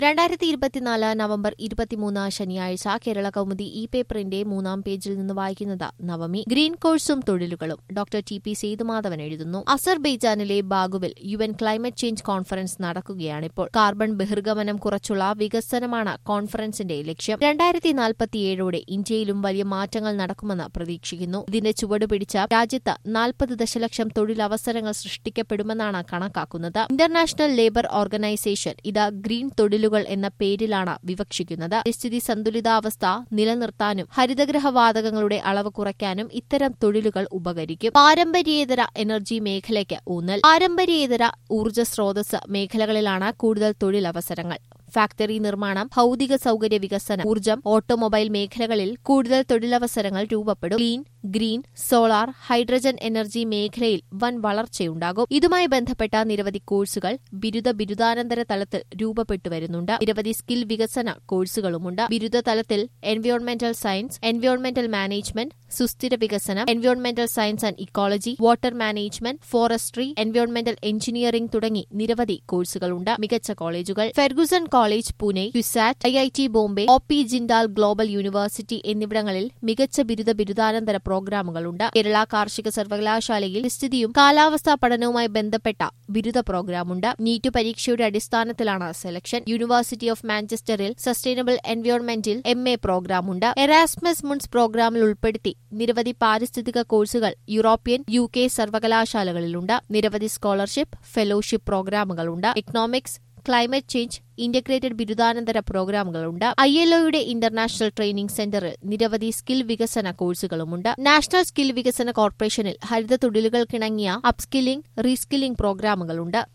രണ്ടായിരത്തി ഇരുപത്തിനാല് നവംബർ ഇരുപത്തിമൂന്ന് ശനിയാഴ്ച കേരള കൗമുദി ഇ പേപ്പറിന്റെ മൂന്നാം പേജിൽ നിന്ന് വായിക്കുന്നത് നവമി ഗ്രീൻ കോഴ്സും തൊഴിലുകളും ഡോക്ടർ ടി പി സേതുമാധവൻ എഴുതുന്നു അസർബെയ്ജാനിലെ ബാഗുവിൽ U N climate change conference നടക്കുകയാണിപ്പോൾ കാർബൺ ബഹിർഗമനം കുറച്ചുള്ള വികസനമാണ് കോൺഫറൻസിന്റെ ലക്ഷ്യം രണ്ടായിരത്തി നാൽപ്പത്തിയേഴോടെ ഇന്ത്യയിലും വലിയ മാറ്റങ്ങൾ നടക്കുമെന്ന് പ്രതീക്ഷിക്കുന്നു ഇതിന്റെ ചുവട് പിടിച്ച രാജ്യത്ത് നാൽപ്പത് ദശലക്ഷം തൊഴിലവസരങ്ങൾ സൃഷ്ടിക്കപ്പെടുമെന്നാണ് കണക്കാക്കുന്നത് ഇന്റർനാഷണൽ ലേബർ ഓർഗനൈസേഷൻ ഇത് ഗ്രീൻ തൊഴിലുകൾ എന്ന പേരിലാണ് വിവക്ഷിക്കുന്നത് പരിസ്ഥിതി സന്തുലിതാവസ്ഥ നിലനിർത്താനും ഹരിതഗ്രഹവാതകങ്ങളുടെ അളവ് കുറയ്ക്കാനും ഇത്തരം തൊഴിലുകൾ ഉപകരിക്കും പാരമ്പര്യേതര എനർജി മേഖലയ്ക്ക് ഊന്നൽ പാരമ്പര്യേതര ഊർജ്ജ സ്രോതസ് മേഖലകളിലാണ് കൂടുതൽ തൊഴിലവസരങ്ങൾ ഫാക്ടറി നിർമ്മാണം ഭൌതിക സൌകര്യ വികസനം ഊർജ്ജം ഓട്ടോമൊബൈൽ മേഖലകളിൽ കൂടുതൽ തൊഴിലവസരങ്ങൾ രൂപപ്പെടും clean green solar hydrogen energy മേഖലയിൽ വൻ വളർച്ചയുണ്ടാകും ഇതുമായി ബന്ധപ്പെട്ട നിരവധി കോഴ്സുകൾ ബിരുദ ബിരുദാനന്തര തലത്തിൽ രൂപപ്പെട്ടു വരുന്നുണ്ട് നിരവധി സ്കിൽ വികസന കോഴ്സുകളുമുണ്ട് ബിരുദ തലത്തിൽ എൻവയോൺമെന്റൽ സയൻസ് എൻവയോൺമെന്റൽ മാനേജ്മെന്റ് സുസ്ഥിര വികസനം എൻവയോൺമെന്റൽ science and ecology water management forestry എൻവയോൺമെന്റൽ engineering തുടങ്ങി നിരവധി കോഴ്സുകളുണ്ട് മികച്ച കോളേജുകൾ Ferguson college Pune CUSAT I I T Bombay O P Jindal global university എന്നിവിടങ്ങളിൽ മികച്ച ബിരുദ ബിരുദാനന്തര പ്രോഗ്രാമുകളുണ്ട് കേരള കാർഷിക സർവകലാശാലയിൽ സ്ഥിതിയും കാലാവസ്ഥാ പഠനവുമായി ബന്ധപ്പെട്ട ബിരുദ പ്രോഗ്രാമുണ്ട് നീറ്റ് പരീക്ഷയുടെ അടിസ്ഥാനത്തിലാണ് സെലക്ഷൻ യൂണിവേഴ്സിറ്റി ഓഫ് മാഞ്ചസ്റ്ററിൽ സസ്റ്റൈനബിൾ എൻവയോൺമെന്റിൽ എം എ പ്രോഗ്രാമുണ്ട് എറാസ്മസ് മുൻസ് പ്രോഗ്രാമിൽ ഉൾപ്പെടുത്തി നിരവധി പാരിസ്ഥിതിക കോഴ്സുകൾ യൂറോപ്യൻ യു കെ സർവകലാശാലകളിലുണ്ട് നിരവധി സ്കോളർഷിപ്പ് ഫെലോഷിപ്പ് പ്രോഗ്രാമുകളുണ്ട് എക്കണോമിക്സ് ക്ലൈമറ്റ് ചേഞ്ച് ഇന്റഗ്രേറ്റഡ് ബിരുദാനന്തര പ്രോഗ്രാമുകളുണ്ട് ഐ എൽ ഒയുടെ ഇന്റർനാഷണൽ ട്രെയിനിംഗ് സെന്ററിൽ നിരവധി സ്കിൽ വികസന കോഴ്സുകളുമുണ്ട് നാഷണൽ സ്കിൽ വികസന കോർപ്പറേഷനിൽ ഹരിത തൊഴിലുകൾക്കിണങ്ങിയ അപ്സ്കില്ലിംഗ് റീസ്കില്ലിംഗ് പ്രോഗ്രാമുകളുണ്ട്